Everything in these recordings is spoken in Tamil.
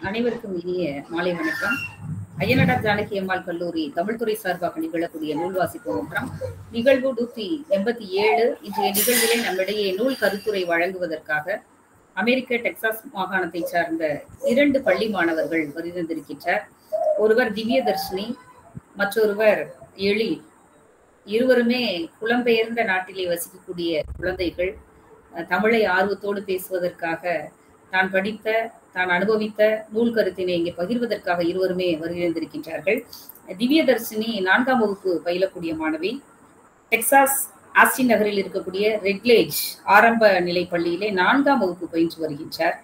அனைவருக்கும் இனிய மாலை வணக்கம் அய்யனடா ஜானகி அம்மாள் கல்லூரி தமிழ்துறை சார்பாக நிகழக்கூடிய நூல் வாசிப்பு ஒன்றாம் நிகழ்வு நூத்தி எண்பத்தி ஏழு இன்றைய நிகழ்விலே நம்மிடையே நூல் கருத்துரை வழங்குவதற்காக அமெரிக்க டெக்சாஸ் மாகாணத்தை சார்ந்த இரண்டு பள்ளி மாணவர்கள் வருகின்றிருக்கின்றார் ஒருவர் திவ்யதர்ஷினி மற்றொருவர் எழில் இருவருமே புலம்பெயர்ந்த நாட்டிலே வசிக்கக்கூடிய குழந்தைகள் அஹ், தமிழை ஆர்வத்தோடு பேசுவதற்காக தான் படித்த தான் அனுபவித்த நூல் கருத்தினை இங்கே பகிர்வதற்காக இருவருமே வருகின்றிருக்கின்றார்கள் திவ்யதர்ஷினி நான்காம் வகுப்பு பயிலக்கூடிய மாணவி டெக்சாஸ் ஆஸ்டின் நகரில் இருக்கக்கூடிய ரெட்லேஜ் ஆரம்ப நிலை பள்ளியிலே நான்காம் வகுப்பு பயின்று வருகின்றார்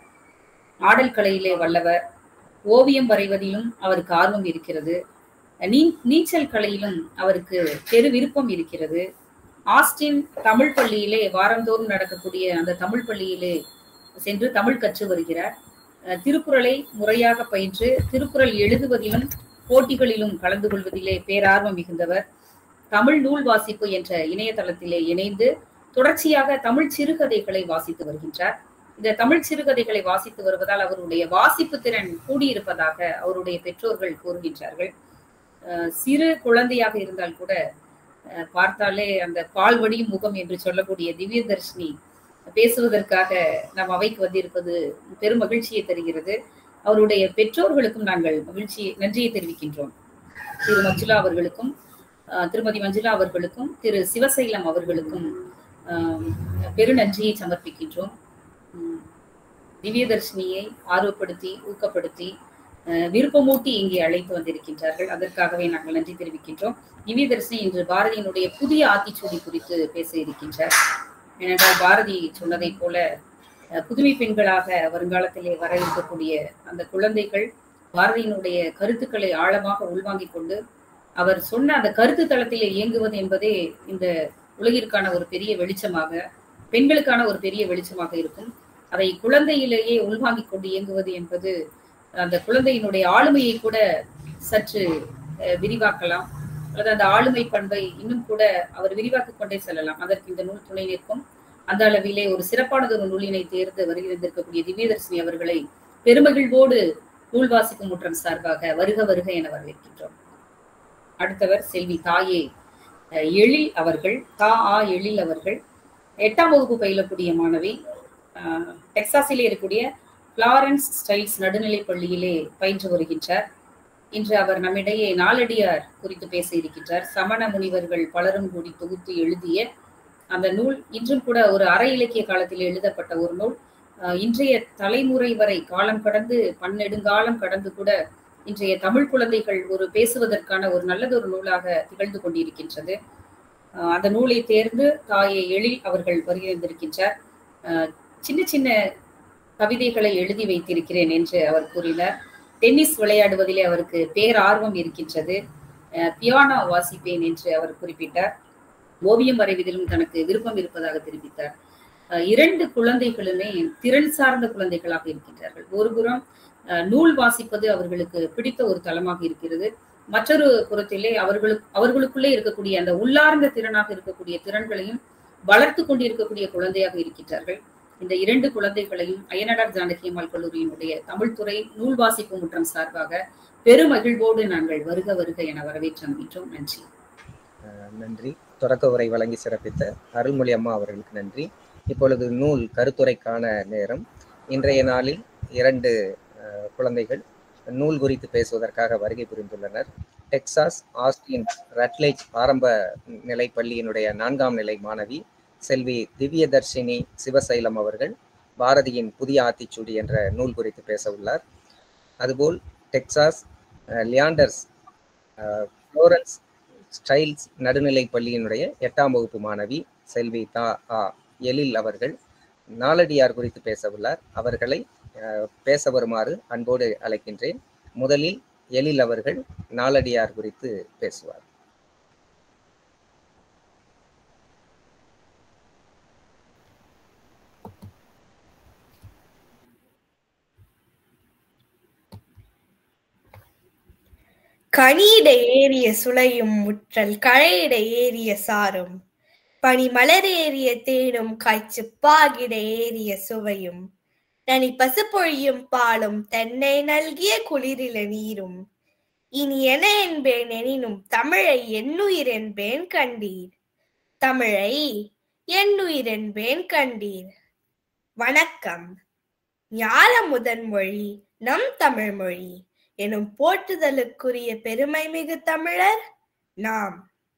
ஆடல் கலையிலே வல்லவர் ஓவியம் வரைவதிலும் அவருக்கு ஆர்வம் இருக்கிறது நீ நீச்சல் கலையிலும் அவருக்கு பெரு விருப்பம் இருக்கிறது ஆஸ்டின் தமிழ் பள்ளியிலே வாரந்தோறும் நடக்கக்கூடிய அந்த தமிழ் பள்ளியிலே சென்று தமிழ் கற்று வருகிறார் அஹ் திருக்குறளை முறையாக பயின்று திருக்குறள் எழுதுவதிலும் போட்டிகளிலும் கலந்து கொள்வதிலே பேரார்வம் மிகுந்தவர் தமிழ் நூல் வாசிப்பு என்ற இணையதளத்திலே இணைந்து தொடர்ச்சியாக தமிழ் சிறுகதைகளை வாசித்து வருகின்றார் இந்த தமிழ் சிறுகதைகளை வாசித்து வருவதால் அவருடைய வாசிப்பு திறன் கூடியிருப்பதாக அவருடைய பெற்றோர்கள் கூறுகின்றார்கள் அஹ் சிறு குழந்தையாக இருந்தால் கூட அஹ் பார்த்தாலே அந்த பால் வடியும் முகம் என்று சொல்லக்கூடிய திவ்யதர்ஷினி பேசுவதற்காக நாம் அவைக்கு வந்திருப்பது பெரும் மகிழ்ச்சியை தருகிறது அவருடைய பெற்றோர்களுக்கும் நாங்கள் மகிழ்ச்சி நன்றியை தெரிவிக்கின்றோம் திரு மஞ்சுளா அவர்களுக்கும் அஹ், திருமதி மஞ்சுளா அவர்களுக்கும் திரு சிவசைலம் அவர்களுக்கும் அஹ், பெரு நன்றியை சமர்ப்பிக்கின்றோம் உம், திவ்யதர்ஷினியை ஆர்வப்படுத்தி ஊக்கப்படுத்தி அஹ், விருப்பமூட்டி இங்கே அழைத்து வந்திருக்கின்றார்கள் அதற்காகவே நாங்கள் நன்றி தெரிவிக்கின்றோம் திவ்யதர்ஷினி இன்று பாரதியினுடைய புதிய ஆத்திச்சூடி குறித்து பேச இருக்கின்றார் ஏனென்றால் பாரதி சொன்னதைப் போல அஹ், புதுமை பெண்களாக வருங்காலத்திலே வர இருக்கக்கூடிய அந்த குழந்தைகள் பாரதியினுடைய கருத்துக்களை ஆழமாக உள்வாங்கிக் கொண்டு அவர் சொன்ன அந்த கருத்து தளத்திலே இயங்குவது என்பதே இந்த உலகிற்கான ஒரு பெரிய வெளிச்சமாக பெண்களுக்கான ஒரு பெரிய வெளிச்சமாக இருக்கும் அதை குழந்தையிலேயே உள்வாங்கிக் கொண்டு இயங்குவது என்பது அந்த குழந்தையினுடைய ஆளுமையை கூட சற்று அஹ், விரிவாக்கலாம் அல்லது அந்த ஆளுமை பண்பை இன்னும் கூட அவர் விரிவாக்கிக் கொண்டே செல்லலாம் அதற்கு இந்த நூல் துணை நிற்கும் அந்த அளவிலே ஒரு சிறப்பானது ஒரு நூலினை தேர்ந்து வருகிறந்திருக்கக்கூடிய திவ்யதர்ஷினி அவர்களை பெருமகிழ்வோடு நூல் வாசிக்கும் முற்றம் சார்பாக வருக வருக என வரவேற்கின்றோம் அடுத்தவர் செல்வி தாயே அஹ், எழில் அவர்கள் தா ஆ எழில் அவர்கள் எட்டாம் வகுப்பு பயிலக்கூடிய மாணவி அஹ், டெக்சாஸிலே இருக்கக்கூடிய பிளாரன்ஸ் ஸ்டைல்ஸ் நடுநிலைப் பள்ளியிலே பயின்று வருகின்றார் இன்று அவர் நம்மிடையே நாலடியார் குறித்து பேச இருக்கின்றார் சமண முனிவர்கள் பலரும் கூடி தொகுத்து எழுதிய அந்த நூல் இன்றும் கூட ஒரு அற இலக்கிய காலத்தில் எழுதப்பட்ட ஒரு நூல் அஹ், இன்றைய தலைமுறை வரை காலம் கடந்து பன்னெடுங்காலம் கடந்து கூட இன்றைய தமிழ் குழந்தைகள் ஒரு பேசுவதற்கான ஒரு நல்லதொரு நூலாக திகழ்ந்து கொண்டிருக்கின்றது அஹ், அந்த நூலை தேர்ந்து தாயை எழில் அவர்கள் வருகின்றிருக்கின்றார் அஹ், சின்ன சின்ன கவிதைகளை எழுதி வைத்திருக்கிறேன் என்று அவர் கூறினார் டென்னிஸ் விளையாடுவதிலே அவருக்கு பேரார்வம் இருக்கின்றது அஹ், பியானோ வாசிப்பேன் என்று அவர் குறிப்பிட்டார் ஓவியம் வரைவதிலும் தனக்கு விருப்பம் இருப்பதாக தெரிவித்தார் அஹ், இரண்டு குழந்தைகளுமே திறன் சார்ந்த குழந்தைகளாக இருக்கின்றார்கள் ஒருபுறம் அஹ், நூல் வாசிப்பது அவர்களுக்கு பிடித்த ஒரு தளமாக இருக்கிறது மற்றொரு புறத்திலே அவர்களுக்கு அவர்களுக்குள்ளே இருக்கக்கூடிய அந்த உள்ளார்ந்த திறனாக இருக்கக்கூடிய திறன்களையும் வளர்த்து கொண்டிருக்கக்கூடிய குழந்தையாக இருக்கின்றார்கள் இந்த இரண்டு குழந்தைகளையும் அய்யனடார் ஜானகி அம்மாள் கல்லூரியினுடைய தமிழ்துறை நூல் வாசிப்பு முற்றம் சார்பாக பெருமகிழ்வோடு நாங்கள் வருக வருக என வரவேற்று அமைகின்றோம் நன்றி அஹ் நன்றி தொடக்க உரை வழங்கி சிறப்பித்த அருள்மொழி அம்மா அவர்களுக்கு நன்றி இப்பொழுது நூல் கருத்துரைக்கான நேரம் இன்றைய நாளில் இரண்டு அஹ், குழந்தைகள் நூல் குறித்து பேசுவதற்காக வருகை புரிந்துள்ளனர் டெக்சாஸ் ஆஸ்டின் ரட்லேஜ் ஆரம்ப நிலை பள்ளியினுடைய நான்காம் நிலை மாணவி செல்வி திவ்யதர்ஷினி சிவசைலம் அவர்கள் பாரதியின் புதிய ஆத்திச்சூடி என்ற நூல் குறித்து பேச உள்ளார் அதுபோல் Texas ah, Leander's ah, Florence Styles நடுநிலைப் பள்ளியினுடைய எட்டாம் வகுப்பு மாணவி செல்வி தா ஆ எழில் அவர்கள் நாலடியார் குறித்து பேச உள்ளார் அவர்களை அஹ், பேச வருமாறு அன்போடு அழைக்கின்றேன் முதலில் எழில் அவர்கள் நாலடியார் குறித்து பேசுவார் கனியிட ஏறிய சுளையும் முற்றல் கழையிட ஏறிய சாரும் பனி மலர் ஏறிய தேனும் காய்ச்சு பாகிட ஏறிய சுவையும் நனி பசுப்பொழியும் பாலும் தென்னை நல்கிய குளிரில நீரும் இனி என என்பேன் எனினும் தமிழை என்னுயிர் என்பேன் கண்டீர் தமிழை என்னுயிர் என்பேன் கண்டீர் வணக்கம் ஞான முதன்மொழி நம் தமிழ் மொழி எனும் போற்றுதலுக்குரிய பெருமை மிகு தமிழர் நாம்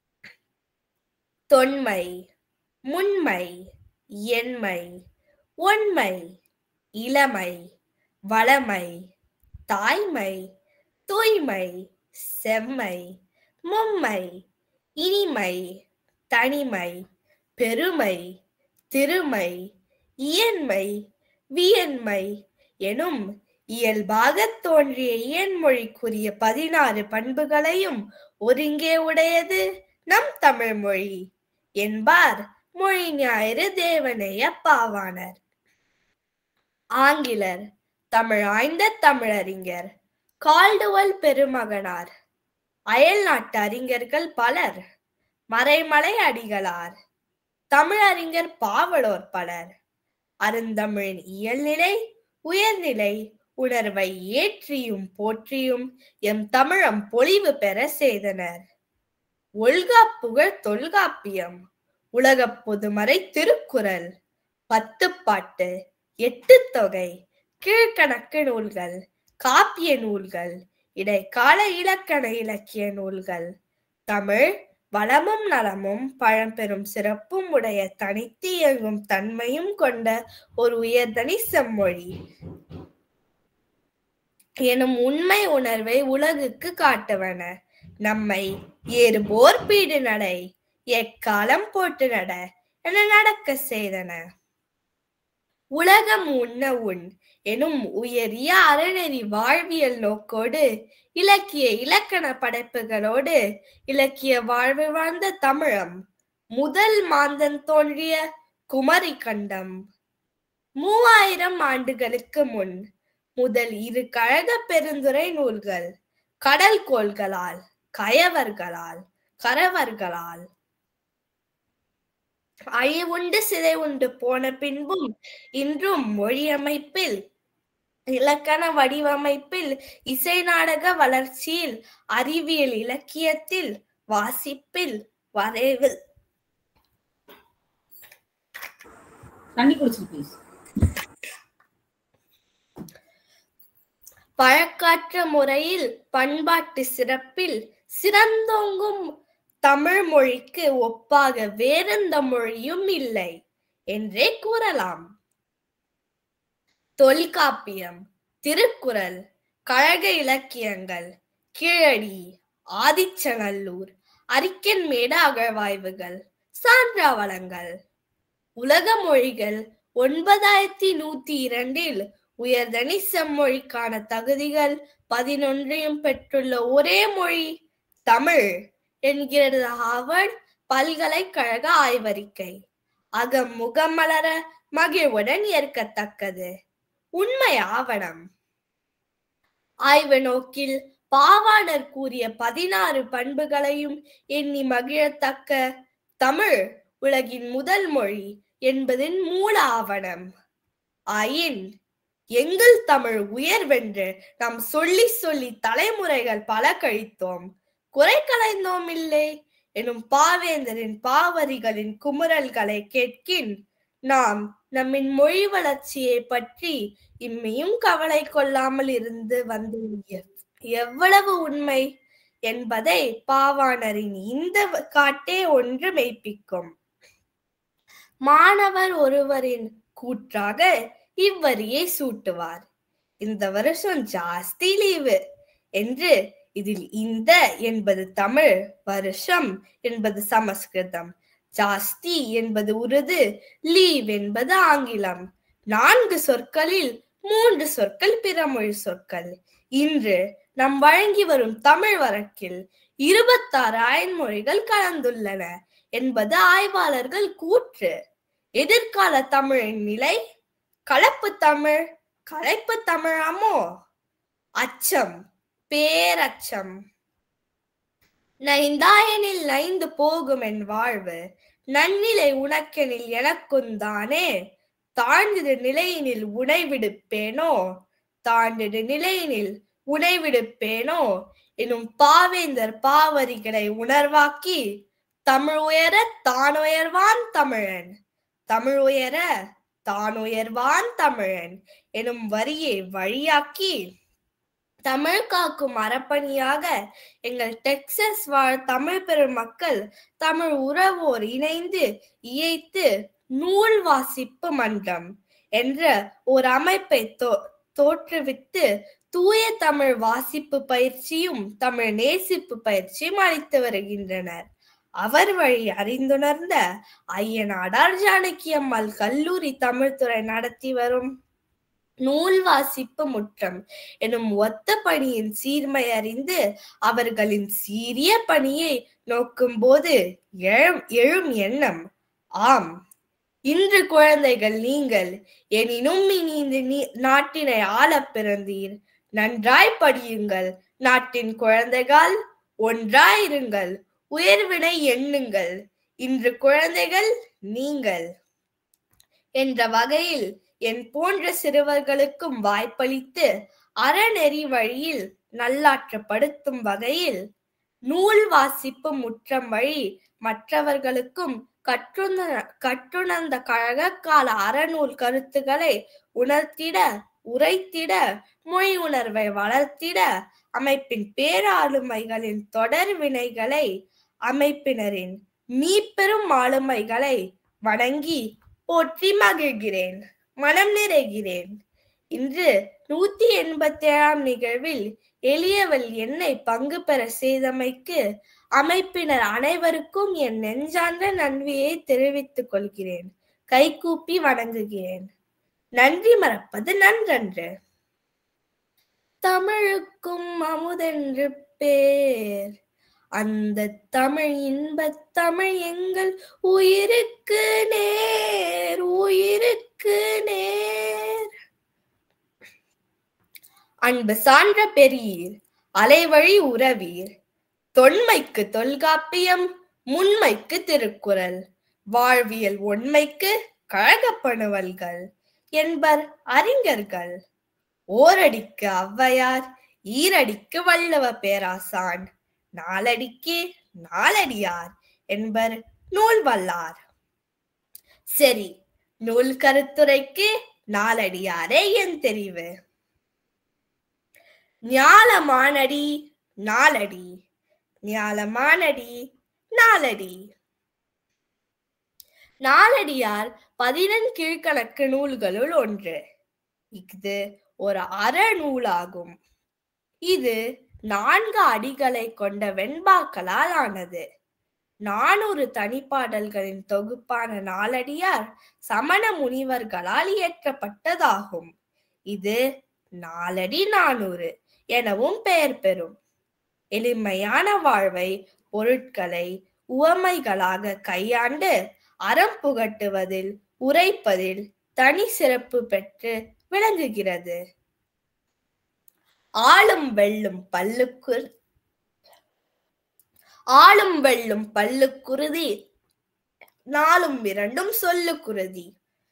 தொன்மை முன்மை எண்மை ஒன்மை இளமை வளமை தாய்மை தூய்மை செம்மை மும்மை இனிமை தனிமை பெருமை திருமை இயன்மை வியன்மை எனும் இயல்பாகத் தோன்றிய இயன்மொழிக்குரிய பதினாறு பண்புகளையும் ஒருங்கே உடையது நம் தமிழ் மொழி என்பார் மொழி ஞாயிறு தேவனைய பாவாணர் ஆங்கிலர் தமிழ் ஆய்ந்த தமிழறிஞர் கால்டுவல் பெருமகனார் அயல் நாட்டு அறிஞர்கள் பலர் மறைமலை அடிகளார் தமிழறிஞர் பாவலோர் பலர் அருந்தமிழின் இயல்நிலை உயர்நிலை உணர்வை ஏற்றியும் போற்றியும் எம் தமிழம் பொலிவு பெற செய்தனர் ஒல்கா புகழ் தொல்காப்பியம் உலகப் பொதுமறை திருக்குறள் பத்துப்பாட்டு எட்டு தொகை கீழ்கணக்கு நூல்கள் காப்பிய நூல்கள் இடைக்கால இலக்கண இலக்கிய நூல்கள் தமிழ் வளமும் நலமும் பழம்பெரும் சிறப்பும் உடைய தனித்து இயங்கும் தன்மையும் கொண்ட ஒரு உயர்தனி செம்மொழி எனும் உண்மை உணர்வை உலகுக்கு காட்டுவன நம்மை ஏறுபோர் பீடு நடை எக்காலம் போட்டு நட என நடக்க செய்தன உலகம் உண்ண உண் எனும் உயரிய அறநெறி வாழ்வியல் நோக்கோடு இலக்கிய இலக்கண படைப்புகளோடு இலக்கிய வாழ்வு வாழ்ந்த தமிழம் முதல் மாந்தன் தோன்றிய குமரி கண்டம் மூவாயிரம் ஆண்டுகளுக்கு முன் முதல் இரு கழக பெருந்துரை நூல்கள் கடல் கோள்களால் கயவர்களால் கரவர்களால் அழிவுண்டு சிதை உண்டு போன பின்பும் இன்றும் மொழியமைப்பில் இலக்கண வடிவமைப்பில் இசை நாடக வளர்ச்சியில் அறிவியல் இலக்கியத்தில் வாசிப்பில் வரைவில் தண்ணி குடிச்சு ப்ளீஸ் பழக்காற்ற முறையில் பண்பாட்டு சிறப்பில் சிறந்தோங்கும் தமிழ் மொழிக்கு ஒப்பாக வேறெந்த மொழியும் இல்லை என்றே கூறலாம் தொல்காப்பியம் திருக்குறள் கழக இலக்கியங்கள் கீழடி ஆதிச்சநல்லூர் அரிக்கன்மேடு அகழ்வாய்வுகள் சான்றாவளங்கள் உலக மொழிகள் ஒன்பதாயிரத்தி நூத்தி இரண்டில் உயர்தனி செம்மொழிக்கான தகுதிகள் பதினொன்றையும் பெற்றுள்ள ஒரே மொழி தமிழ் என்கிறது ஹார்வர்ட் பல்கலைக்கழக ஆய்வறிக்கை அகம் முகம் மலர மகிழ்வுடன் ஏற்கத்தக்கது உண்மை ஆவணம் ஆய்வு நோக்கில் பாவாணர் கூறிய பதினாறு பண்புகளையும் எண்ணி மகிழத்தக்க தமிழ் உலகின் முதல் மொழி என்பதின் மூல ஆவணம் ஆயின் எங்கள் தமிழ் உயர்வென்று நாம் சொல்லி சொல்லி தலைமுறைகள் பல கழித்தோம் குறை கலைந்தோம் இல்லை எனும் பாவேந்தரின் பாவரிகளின் குமுறல்களை கேட்கின் நாம் நம்மின் மொழி வளர்ச்சியை பற்றி இம்மையும் கவலை கொள்ளாமல் இருந்து வந்து எவ்வளவு உண்மை என்பதை பாவாணரின் இந்த காட்டே ஒன்று மெய்ப்பிக்கும் மாணவர் ஒருவரின் கூற்றாக இவ்வரியை சூட்டுவார் இந்த வருஷம் ஜாஸ்தி லீவு என்று இதில் இந்த என்பது தமிழ் வருஷம் என்பது சமஸ்கிருதம் ஜாஸ்தி என்பது உருது லீவ் என்பது ஆங்கிலம் நான்கு சொற்களில் மூன்று சொற்கள் பிறமொழி சொற்கள் இன்று நம் வழங்கி வரும் தமிழ் வழக்கில் இருபத்தாறு அயன்மொழிகள் கலந்துள்ளன என்பது ஆய்வாளர்கள் கூற்று எதிர்கால தமிழின் நிலை கலப்பு தமிழ் கலைப்பு தமிழாமோ அச்சம் பேரச்சம் நைந்தாயனில் நைந்து போகும் என் வாழ்வு நன்னிலை உனக்கெனில் எனக்குந்தானே தாழ்ந்திடு நிலையினில் உணைவிடுப்பேனோ தாழ்ந்திடு நிலையினில் உணைவிடுப்பேனோ எனும் பாவேந்தர் பாவரிகளை உணர்வாக்கி தமிழ் உயர தான் உயர்வான் தமிழன் தமிழ் உயர தான் உயர்வான் தமிழன் எனும் வரியை வழியாக்கி தமிழ் காக்கும் அறப்பணியாக எங்கள் டெக்சஸ் வாழ் தமிழ் பெருமக்கள் தமிழ் உறவோர் இணைந்து இயைத்து நூல் வாசிப்பு மன்றம் என்ற ஒரு அமைப்பை தோ தோற்றுவித்து தூய தமிழ் வாசிப்பு பயிற்சியும் தமிழ் நேசிப்பு பயிற்சியும் அளித்து வருகின்றனர் அவர் வழி அறிந்துணர்ந்த ஐயனாடார் ஜானகி அம்மாள் கல்லூரி தமிழ்துறை நடத்தி வரும் நூல் வாசிப்பு முற்றம் எனும் ஒத்த பணியின் சீர்மை அறிந்து அவர்களின் சீரிய பணியை நோக்கும் போது எழும் எழும் எண்ணம் ஆம் இன்று குழந்தைகள் நீங்கள் எனினும் இனி இந்த நீ- நாட்டினை ஆளப் பிறந்தீர் நன்றாய் படியுங்கள் நாட்டின் குழந்தைகள் ஒன்றாயிருங்கள் உயர்வினை எண்ணுங்கள் இன்று குழந்தைகள் நீங்கள் என்ற வகையில் என் போன்ற சிறுவர்களுக்கும் வாய்ப்பளித்து அறநெறி வழியில் நல்லாற்றப்படுத்தும் வகையில் நூல் வாசிப்பு முற்றம் வழி மற்றவர்களுக்கும் கற்றுண கற்றுணர்ந்த கழக கால அறநூல் கருத்துக்களை உணர்த்திட உரைத்திட மொழி உணர்வை வளர்த்திட அமைப்பின் பேராளுமைகளின் தொடர் வினைகளை அமைப்பினரின் மீப்பெரும் ஆளுமைகளை வணங்கி போற்றி மகிழ்கிறேன் மனம் நிறைகிறேன் இன்று நூத்தி எண்பத்தி ஏழாம் நிகழ்வில் எளியவள் என்னை பங்கு பெற செய்தமைக்கு அமைப்பினர் அனைவருக்கும் என் நெஞ்சார்ந்த நன்றியை தெரிவித்துக் கொள்கிறேன் கைகூப்பி வணங்குகிறேன் நன்றி மறப்பது நன்றன்று தமிழுக்கும் அமுதென்று பேர் அந்த தமிழ் இன்பத் தமிழ் எங்கள் உயிருக்கு நேர் உயிருக்கு நேர் அன்பு சான்ற பெரியீர் அலைவழி உறவீர் தொன்மைக்கு தொல்காப்பியம் முன்மைக்கு திருக்குறள் வாழ்வியல் உண்மைக்கு கழகப்பணுவல்கள் என்பர் அறிஞர்கள் ஓரடிக்கு ஔவையார் ஈரடிக்கு வள்ளுவ பேராசான் நாலடிக்கு நாலடியார் என்பர் நூல் வல்லார் சரி நூல் கருத்துரைக்கு நாலடியாரே என் தெரிவு ஞாலமானடி நாலடி ஞாலமானடி நாலடி நாலடியார் பதினெண் கீழ்கணக்கு நூல்களுள் ஒன்று இது ஒரு அறநூலாகும் இது நான்கு அடிகளை கொண்ட வெண்பாக்களால் ஆனது நானூறு தனிப்பாடல்களின் தொகுப்பான நாலடியார் சமண முனிவர்களால் இயற்றப்பட்டதாகும் இது நாலடி நானூறு எனவும் பெயர் பெறும் எளிமையான வாழ்வை பொருட்களை உவமைகளாக கையாண்டு அறம் புகட்டுவதில் உரைப்பதில் தனி சிறப்பு பெற்று விளங்குகிறது ஆளும் வெல்லும் பல்லுக்கு ஆளும் வெல்லும் பல்லுக்குருதி நாளும் இரண்டும் சொல்லுக்குருதி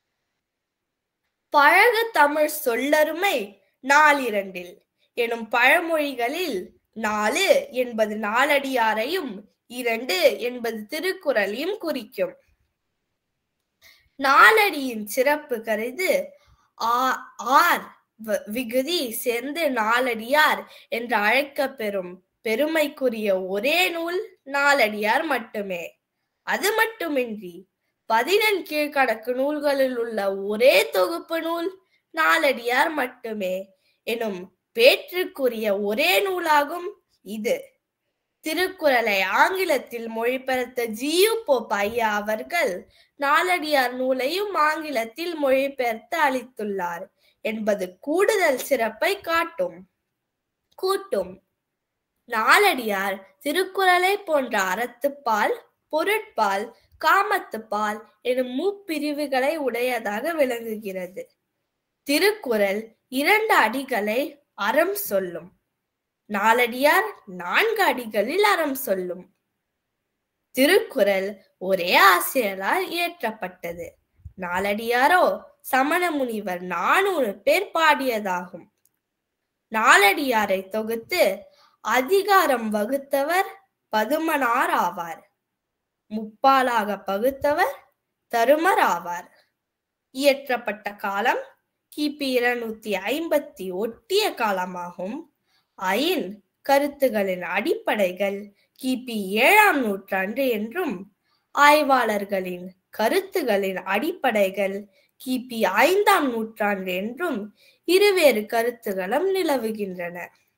பழகு தமிழ் சொல்லருமை நாலிரண்டில் எனும் பழமொழிகளில் நாலு என்பது நாலடியாரையும் இரண்டு என்பது திருக்குறளையும் குறிக்கும் நாலடியின் சிறப்பு கருது ஆ- ஆர் வ- விகுதி சேர்ந்து நாலடியார் என்று அழைக்கப் பெறும் பெருமைக்குரிய ஒரே நூல் நாலடியார் மட்டுமே அது மட்டுமின்றி பதினெண் கீழ்கணக்கு நூல்களில் உள்ள ஒரே தொகுப்பு நூல் நாலடியார் மட்டுமே எனும் பேற்றுக்குரிய ஒரே நூலாகும் இது திருக்குறளை ஆங்கிலத்தில் மொழிபெயர்த்த ஜியு போப் ஐயா அவர்கள் நாலடியார் நூலையும் ஆங்கிலத்தில் மொழிபெயர்த்து அளித்துள்ளார் என்பது கூடுதல் சிறப்பை காட்டும் கூட்டும் நாலடியார் திருக்குறளை போன்ற அறத்துப்பால் பொருட்பால் காமத்துப்பால் எனும் முப்பிரிவுகளை உடையதாக விளங்குகிறது திருக்குறள் இரண்டு அடிகளை அறம் சொல்லும் நாலடியார் நான்கு அடிகளில் அறம் சொல்லும் திருக்குறள் ஒரே ஆசிரியரால் இயற்றப்பட்டது நாலடியாரோ சமண முனிவர் நானூறு பேர் பாடியதாகும் நாலடியாரை தொகுத்து அதிகாரம் வகுத்தவர் பதுமனார் ஆவார் முப்பாலாக பகுத்தவர் தருமர் ஆவார் இயற்றப்பட்ட காலம் கிபி இருநூத்தி ஐம்பத்தி ஒட்டிய காலமாகும் ஐன் கருத்துகளின் அடிப்படைகள் கிபி ஏழாம் நூற்றாண்டு என்றும் ஆய்வாளர்களின் கருத்துகளின் அடிப்படைகள் கிபி ஐந்தாம் நூற்றாண்டு என்றும் இருவேறு கருத்துகளும் நிலவுகின்றன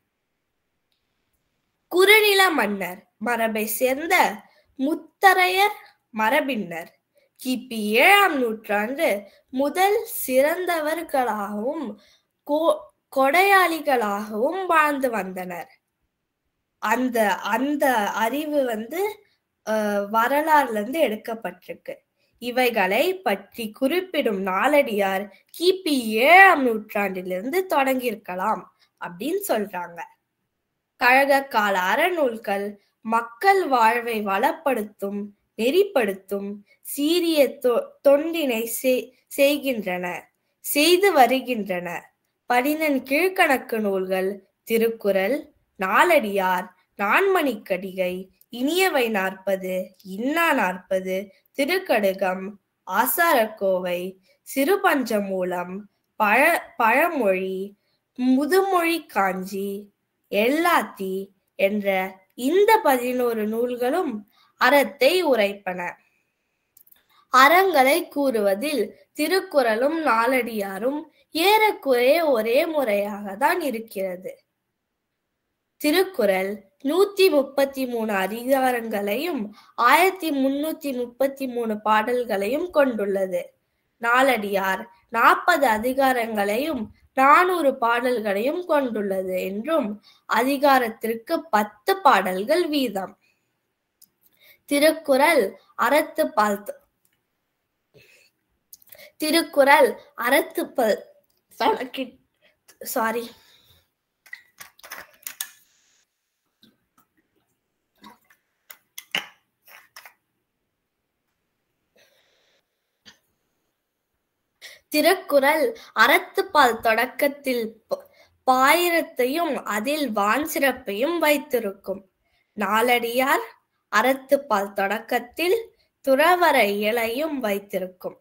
குறுநில மன்னர் மரபை சேர்ந்த முத்தரையர் மரபினர் கிபி ஏழாம் நூற்றாண்டு முதல் சிறந்தவர்களாகவும் கொ- கொடையாளிகளாகவும் வாழ்ந்து வந்தனர் அந்த அந்த அறிவு வந்து அஹ், வரலாறுல இருந்து எடுக்கப்பட்டிருக்கு இவைகளை பற்றி குறிப்பிடும் நாலடியார் கிபி ஏழாம் நூற்றாண்டிலிருந்து தொடங்கியிருக்கலாம் அப்படின்னு சொல்றாங்க கழக கால அறநூல்கள் மக்கள் வாழ்வை வளப்படுத்தும் நெறிப்படுத்தும் சீரிய தொ- தொண்டினை செய்- செய்கின்றன செய்து வருகின்றன பதினெண் கீழ்கணக்கு நூல்கள் திருக்குறள் நாலடியார் நான்மணிக்கடிகை இனியவை நாற்பது இன்னா நாற்பது திருக்கடுகம் ஆசாரக்கோவை சிறுபஞ்சமூலம் பழ பழமொழி முதுமொழி காஞ்சி எல்லாத்தி என்ற இந்த பதினோரு நூல்களும் அறத்தை உரைப்பன அறங்களை கூறுவதில் திருக்குறளும் நாலடியாரும் ஏறக்குறைய ஒரே முறையாக தான் இருக்கிறது திருக்குறள் நூத்தி முப்பத்தி மூணு அதிகாரங்களையும் ஆயிரத்தி முன்னூத்தி முப்பத்தி மூணு பாடல்களையும் கொண்டுள்ளது நாலடியார் நாற்பது அதிகாரங்களையும் நானூறு பாடல்களையும் கொண்டுள்ளது என்றும் அதிகாரத்திற்கு பத்து பாடல்கள் வீதம் திருக்குறள் அறத்து பால் திருக்குறள் அறத்து பல் சாரி திருக்குறள் அறத்துப்பால் தொடக்கத்தில் ப- பாயிரத்தையும் அதில் வான் சிறப்பையும் வைத்திருக்கும் நாலடியார் அறத்துப்பால் தொடக்கத்தில் துறவர இயலையும் வைத்திருக்கும்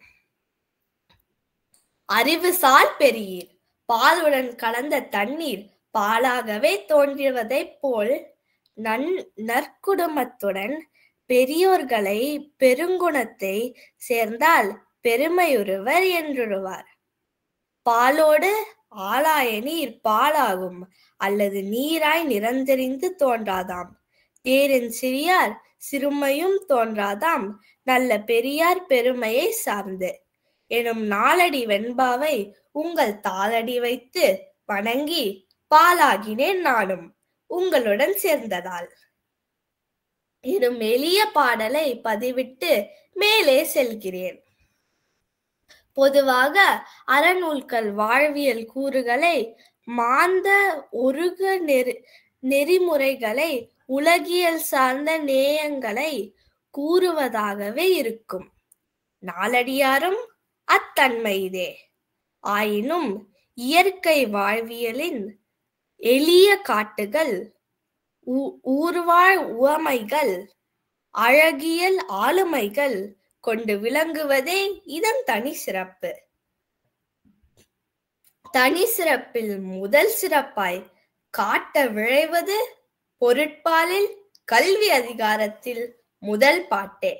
அறிவுசால் பெரியீர் பாலுடன் கலந்த தண்ணீர் பாலாகவே தோன்றுவதைப் போல் நன் நற்குடும்பத்துடன் பெரியோர்களை பெருங்குணத்தை சேர்ந்தால் பெருமையுறுவர் என்றுருவார் பாலோடு ஆளாய நீர் பாலாகும் அல்லது நீராய் நிறந்தெறிந்து தோன்றாதாம் தேரின் சிறியார் சிறுமையும் தோன்றாதாம் நல்ல பெரியார் பெருமையை சார்ந்து எனும் நாலடி வெண்பாவை உங்கள் தாளடி வைத்து வணங்கி பாலாகினேன் நானும் உங்களுடன் சேர்ந்ததால் எனும் எளிய பாடலை பதிவிட்டு மேலே செல்கிறேன் பொதுவாக அறநூல்கள் வாழ்வியல் கூறுகளை மாந்த ஒருக நெறி நெறிமுறைகளை உலகியல் சார்ந்த நேயங்களை கூறுவதாகவே இருக்கும் நாலடியாரும் அத்தன்மைதே ஆயினும் இயற்கை வாழ்வியலின் எளிய காட்டுகள் ஊ- ஊர்வாழ் உவமைகள் அழகியல் ஆளுமைகள் கொண்டு விளங்குவதே இதன் தனி சிறப்பு தனி சிறப்பில் முதல் சிறப்பாய் காட்ட விழைவது பொருட்பாலில் கல்வி அதிகாரத்தில் முதல் பாட்டே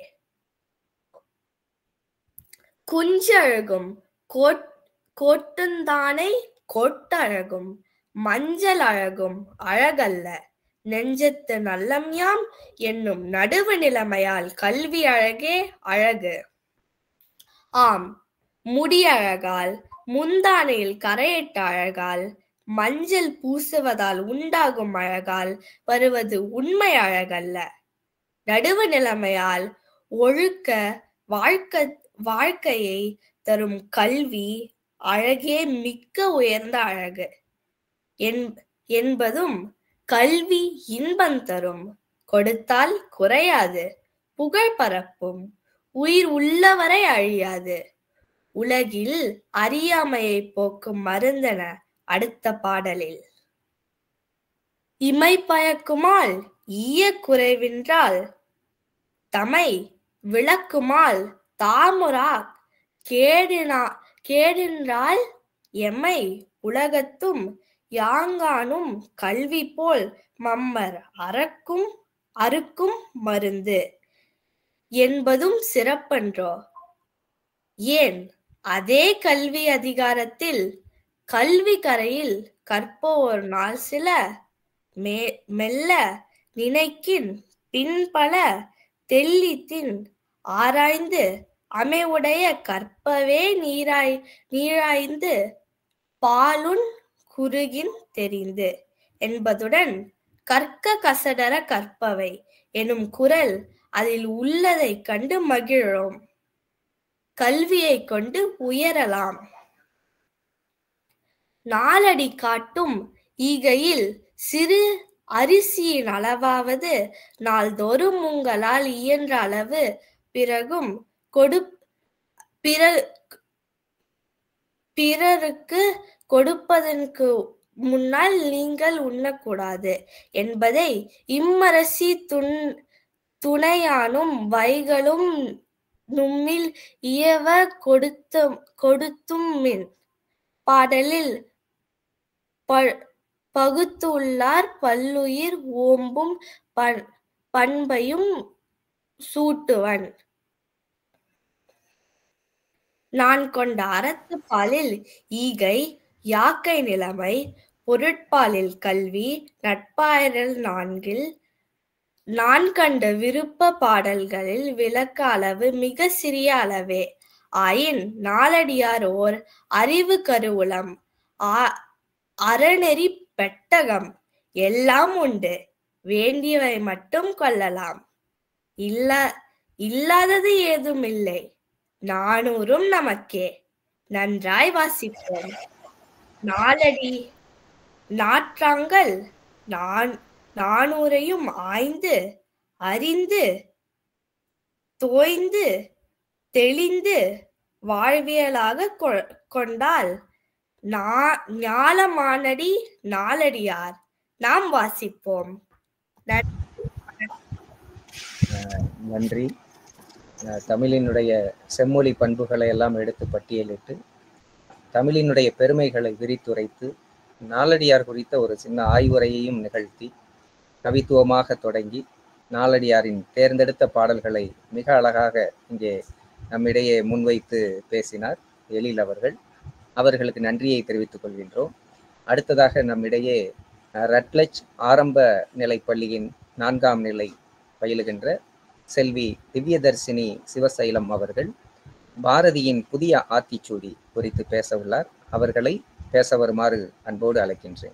குஞ்சழகும் கோட் கோட்டுந்தானை கோட்டழகும் மஞ்சள் அழகும் அழகல்ல நெஞ்சத்து நல்லம்யாம் என்னும் நடுவு நிலைமையால் கல்வி அழகே அழகு ஆம் முடி அழகால் முந்தானையில் கரையிட்ட அழகால் மஞ்சள் பூசுவதால் உண்டாகும் அழகால் வருவது உண்மை அழகல்ல நடுவு நிலைமையால் ஒழுக்க வாழ்க்கை வாழ்க்கையை தரும் கல்வி அழகே மிக்க உயர்ந்த அழகு என்- என்பதும் கல்வி இன்பம் தரும் கொடுத்தால் குறையாது புகழ் பரப்பும் உயிர் உள்ளவரை அழியாது உலகில் அறியாமையை போக்கும் மருந்தென அடுத்த பாடலில் இமை பயக்குமால் ஈய குறைவின்றால் தமை விளக்குமால் தாமுரா கேடினா கேடின்றால் எம்மை உலகத்தும் யாங்கானும் கல்வி போல் மம்மர் அறக்கும் அறுக்கும் மருந்து என்பதும் சிறப்பன்றோ ஏன் அதே கல்வி அதிகாரத்தில் கல்வி கரையில் கற்போர் நாள் சில மே மெல்ல நினைக்கின் பின்பல தெல்லித்தின் ஆராய்ந்து அமைவுடைய கற்பவே நீராய் நீராய்ந்து பாலுன் குறுகின் தெரிந்து என்பதுடன் கற்க கசடர கற்பவை எனும் குரல் அதில் உள்ளதை கண்டு மகிழோம் கல்வியை கொண்டு உயரலாம் நாலடி காட்டும் ஈகையில் சிறு அரிசியின் அளவாவது நாள்தோறும் உங்களால் இயன்ற அளவு பிறகும் கொடு பிற பிறருக்கு கொடுப்பதற்கு முன்னால் நீங்கள் உண்ணக்கூடாது என்பதை இம்மரசி துன் துணையானும் வைகளும் நும்மில் இயவ கொடுத்த கொடுத்தும் மின் பாடலில் ப- பகுத்துள்ளார் பல்லுயிர் ஓம்பும் பண் பண்பையும் சூட்டுவன் நான் கொண்ட அறத்து பாலில் ஈகை யாக்கை நிலைமை பொருட்பாலில் கல்வி நட்பாயரல் நான்கில் நான் கண்ட விருப்ப பாடல்களில் விளக்க அளவு மிக சிறிய அளவே ஆயின் நாலடியார் ஓர் அறிவு கருவூலம் ஆ- அறநெறி பெட்டகம் எல்லாம் உண்டு வேண்டியவை மட்டும் கொள்ளலாம் இல்ல இல்லாதது ஏதும் இல்லை நானூறும் நமக்கே நன்றாய் வாசிப்போம் நாலடி நாற்றாங்கள் நான் நானூரையும் ஆய்ந்து அறிந்து தோய்ந்து தெளிந்து வாழ்வியலாக கொ- கொண்டால் நா- ஞாலமானடி நாலடியார் நாம் வாசிப்போம் நன்றி அஹ் தமிழினுடைய செம்மொழி பண்புகளை எல்லாம் எடுத்து பட்டியலிட்டு தமிழினுடைய பெருமைகளை விரித்துரைத்து நாலடியார் குறித்த ஒரு சின்ன ஆய்வுரையையும் நிகழ்த்தி கவித்துவமாக தொடங்கி நாலடியாரின் தேர்ந்தெடுத்த பாடல்களை மிக அழகாக இங்கே நம்மிடையே முன்வைத்து பேசினார் எழில் அவர்கள் அவர்களுக்கு நன்றியை தெரிவித்துக் கொள்கின்றோம் அடுத்ததாக நம்மிடையே அஹ், ரட்லஜ் ஆரம்ப நிலை பள்ளியின் நான்காம் நிலை பயிலுகின்ற செல்வி திவ்யதர்சினி சிவசைலம் அவர்கள் பாரதியின் புதிய ஆத்திச்சூடி குறித்து பேச உள்ளார் அவர்களை பேச வருமாறு அன்போடு அழைக்கின்றேன்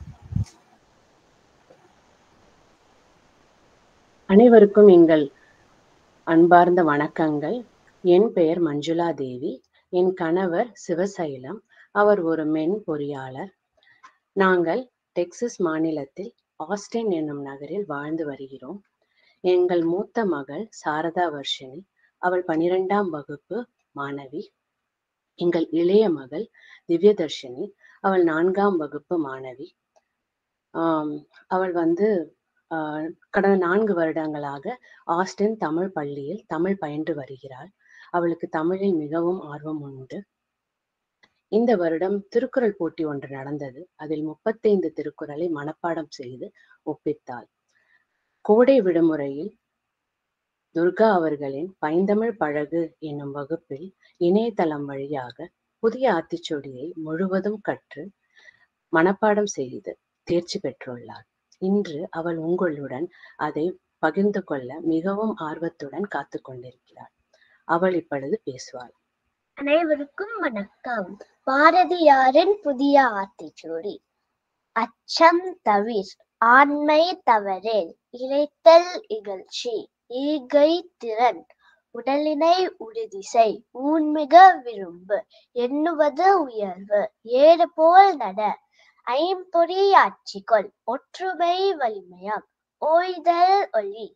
அனைவருக்கும் எங்கள் அன்பார்ந்த வணக்கங்கள் என் பெயர் மஞ்சுளா தேவி என் கணவர் சிவசைலம் அவர் ஒரு மென் பொறியாளர் நாங்கள் டெக்சஸ் மாநிலத்தில் ஆஸ்டின் என்னும் நகரில் வாழ்ந்து வருகிறோம் எங்கள் மூத்த மகள் சாரதா வர்ஷினி அவள் பனிரெண்டாம் வகுப்பு மாணவி எங்கள் இளைய மகள் திவ்யதர்ஷினி அவள் நான்காம் வகுப்பு மாணவி ஆம், அவள் வந்து ஆஹ், கடந்த நான்கு வருடங்களாக ஆஸ்டின் தமிழ் பள்ளியில் தமிழ் பயின்று வருகிறாள் அவளுக்கு தமிழில் மிகவும் ஆர்வம் உண்டு இந்த வருடம் திருக்குறள் போட்டி ஒன்று நடந்தது அதில் முப்பத்தைந்து திருக்குறளை மனப்பாடம் செய்து ஒப்பித்தாள் கோடை விடுமுறையில் துர்கா அவர்களின் பைந்தமிழ் பழகு என்னும் வகுப்பில் இணையதளம் வழியாக புதிய ஆத்திச்சூடியை முழுவதும் கற்று மனப்பாடம் செய்து தேர்ச்சி பெற்றுள்ளார் இன்று அவள் உங்களுடன் அதை பகிர்ந்து கொள்ள மிகவும் ஆர்வத்துடன் காத்து கொண்டிருக்கிறாள் அவள் இப்பொழுது பேசுவாள் அனைவருக்கும் வணக்கம் பாரதியாரின் புதிய ஆத்திச்சூடி அச்சம் தவிர் ஆண்மை தவறேல் இறைத்தல் இகழ்ச்சி ஈகை திறன் உடலினை உறுதிசை ஊன்மிக விரும்பு எண்ணுவது உயர்வு ஏறு போல் நட ஐம்பொறி ஆட்சிகொள் ஒற்றுமை வலிமையம் ஓய்தல் ஒளி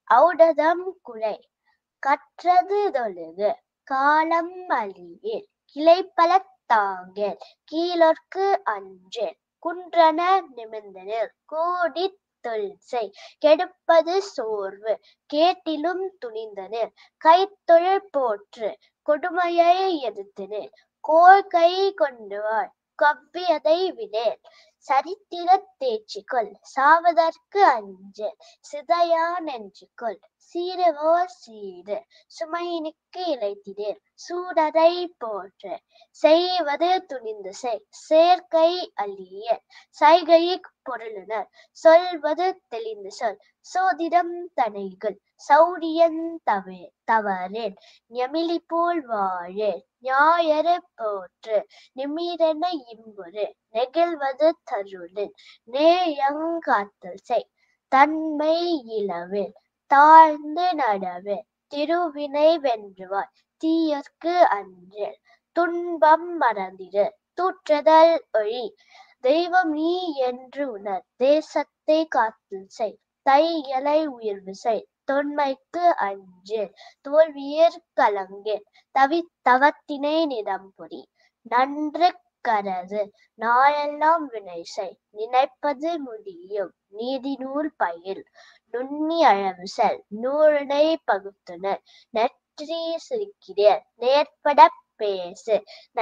ஔடதம் குறை கற்றது தொழுகு காலம் அழியில் இலைப்பலத் தாங்கேல் கீழொர்க்கு அஞ்சேல் குன்றன நிமிர்ந்தனர் கூடித் தொல்சை கெடுப்பது சோர்வு கேட்டிலும் துணிந்தனர் கைத்தொழில் போற்று கொடுமையை எதிர்த்தனர் கோல் கை கொண்டுவாள் கவ்வியதை விடேல் சரித்திர தேர்ச்சிக்கொள் சாவதற்கு அஞ்சு சிதையா நெஞ்சுக்கொள் சீரவோர் சீடு சுமையினுக்கு இழைத்திடேர் சூடரை போற்று செய்வது துணிந்து செய் சேர்க்கை அழிய சைகையிற் பொருளுனர் சொல்வது தெளிந்து சொல் சோதிடம் தனைகள் சௌரியன் தவே தவறேன் எமிலி போல் வாழேன் ஞாயறு போற்று நிமிரென இம்புறு நெகிழ்வது தருளின் நேயங்காத்தல் செய் தன்மை இளவில் தாழ்ந்து நடவே திருவினை வென்றுவாய் தீயற்கு அஞ்சில் துன்பம் மறந்திடு தூற்றுதல் ஒழி தெய்வம் நீ என்று உணர் தேசத்தை காத்தல் செய் தையலை உயர்வு செய் தொன்மைக்கு அஞ்சில் தோல்வியர் கலங்கில் தவி தவத்தினை நிதம்புரி நன்று கரது நாளெல்லாம் வினை செய் நினைப்பது முடியும் நீதி நூல் பயில் நுண்ணி அழவு செல் நூலினை பகுத்துனர் நெற்றி சிரிக்கிறேன் நேர்பட பேசு